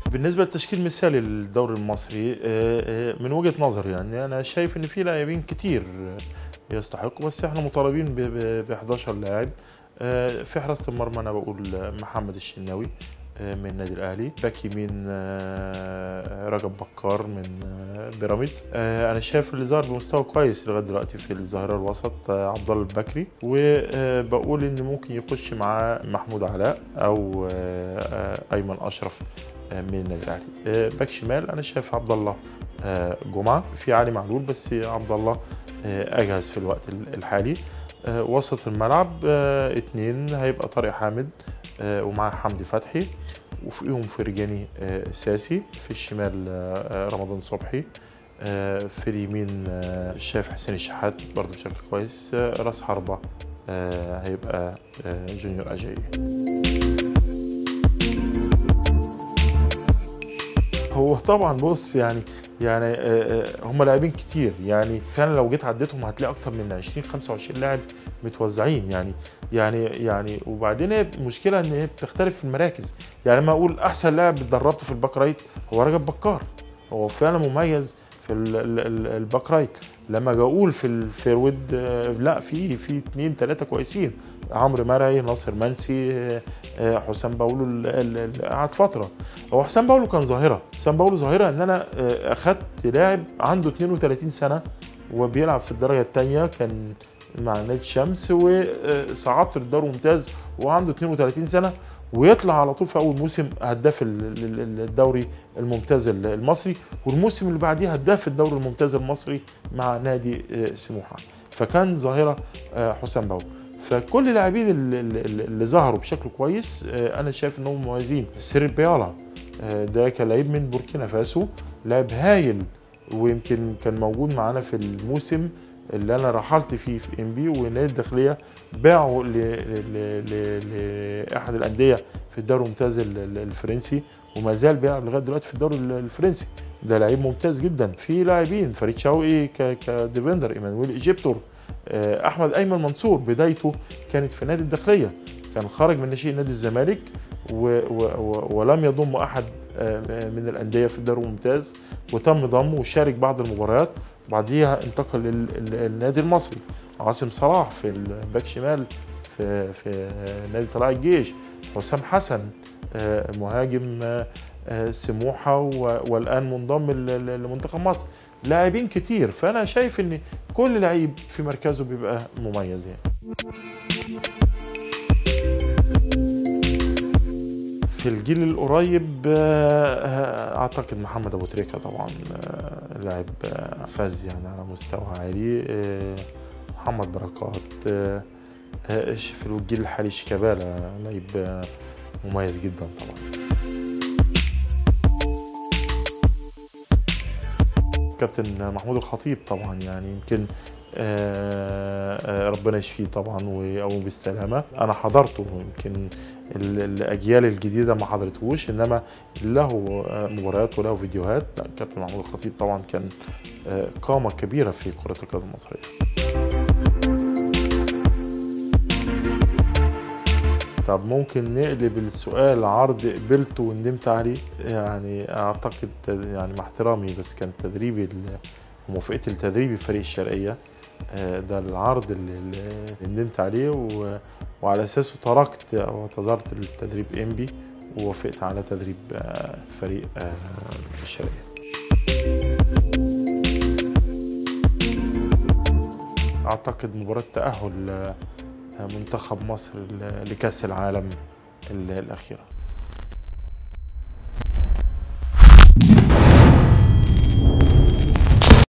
بالنسبه للتشكيل المثالي للدوري المصري آه، آه، من وجهه نظري يعني انا شايف ان في لاعبين كتير آه، يستحقوا بس احنا مطالبين ب 11 لاعب آه، في حراسه المرمى انا بقول آه، محمد الشناوي آه، من النادي الاهلي باك يمين آه، رجب بكار من آه، بيراميدز آه، انا شايف اللي ظهر بمستوى كويس لغايه دلوقتي في الظاهره الوسط آه، عبد الله البكري وبقول ان ممكن يخش معاه محمود علاء او آه، آه، ايمن اشرف آه، من النادي الاهلي آه، باك شمال انا شايف عبد الله آه، جمعه في علي معلول بس عبد الله آه، اجهز في الوقت الحالي آه، وسط الملعب آه، اتنين هيبقى طارق حامد آه، ومعاه حمدي فتحي وفوقيهم فرجاني آه، ساسي في الشمال آه، آه، رمضان صبحي آه، في اليمين آه، شايف حسين الشحات برضه بشكل كويس آه، راس حربة آه، هيبقى آه، جونيور أجاي هو طبعا بص يعني يعني آه، آه، هم لاعبين كتير يعني فعلا لو جيت عديتهم هتلاقي اكتر من 20 25 لاعب متوزعين يعني يعني يعني وبعدين هي المشكله ان هي بتختلف في المراكز يعني لما اقول احسن لاعب دربته في الباك رايت هو رجب بكار هو فعلا مميز في ال- ال- ال- الباك رايت لما اجي اقول في الفيرود آه، لا في في اثنين ثلاثه كويسين عمرو مرعي ناصر منسي آه، آه، حسام باولو ال- ال- ال- قعد فتره هو حسام باولو كان ظاهره حسام باولو ظاهره ان انا آه، اخدت لاعب عنده 32 سنه وبيلعب في الدرجه الثانيه كان مع نادي الشمس وصعدت للدوري الممتاز وعنده 32 سنه ويطلع على طول في اول موسم هداف ال- ال- ال- الدوري الممتاز ال- المصري والموسم اللي بعديه هداف الدوري الممتاز المصري مع نادي آه، سموحه فكان ظاهره آه، حسام باولو فكل اللاعبين اللي, اللي اللي ظهروا بشكل كويس آه، انا شايف انهم مميزين سيري بيالا آه، ده كان لعيب من بوركينا فاسو لاعب هايل ويمكن كان موجود معانا في الموسم اللي انا رحلت فيه في ام بي ونادي الداخليه باعه ل- ل- ل- لاحد الانديه في الدوري الممتاز ال- ال- الفرنسي وما زال بيلعب لغايه دلوقتي في الدوري ال- الفرنسي ده لعيب ممتاز جدا في لاعبين فريد شوقي ك- كديفندر ايمانويل ايجيبتور آه، احمد ايمن منصور بدايته كانت في نادي الداخليه كان خرج من ناشئين نادي الزمالك و و و ولم يضم احد آه، من الانديه في الدوري الممتاز وتم ضمه وشارك بعض المباريات وبعديها انتقل لل- للنادي المصري عاصم صلاح في الباك شمال في في نادي طلائع الجيش حسام حسن آه، مهاجم آه، آه، سموحه و- والان منضم ل- ل- لمنتخب مصر لاعبين كتير فانا شايف ان كل لعيب في مركزه بيبقى مميز يعني في الجيل القريب آه، اعتقد محمد ابو تريكه طبعا آه، لاعب آه، فاز يعني على مستوى عالي آه، محمد بركات آه، آه، في الجيل الحالي شيكابالا لعيب آه، مميز جدا طبعا كابتن محمود الخطيب طبعا يعني يمكن آه، آه، ربنا يشفيه طبعا ويقوم بالسلامه انا حضرته يمكن ال- الاجيال الجديده ما حضرتهوش انما له آه، مباريات وله فيديوهات لا، كابتن محمود الخطيب طبعا كان آه، قامه كبيره في كره القدم المصريه طب ممكن نقلب السؤال عرض قبلته وندمت عليه يعني اعتقد تد- يعني مع احترامي بس كان تدريبي ال- وموافقتي لتدريبي فريق الشرقيه آه، ده العرض اللي اللي ندمت عليه و- وعلى اساسه تركت او اعتذرت للتدريب انبي ووافقت على تدريب آه، فريق آه، الشرقيه اعتقد مباراه تاهل آه، منتخب مصر ل- لكاس العالم ال- الاخيره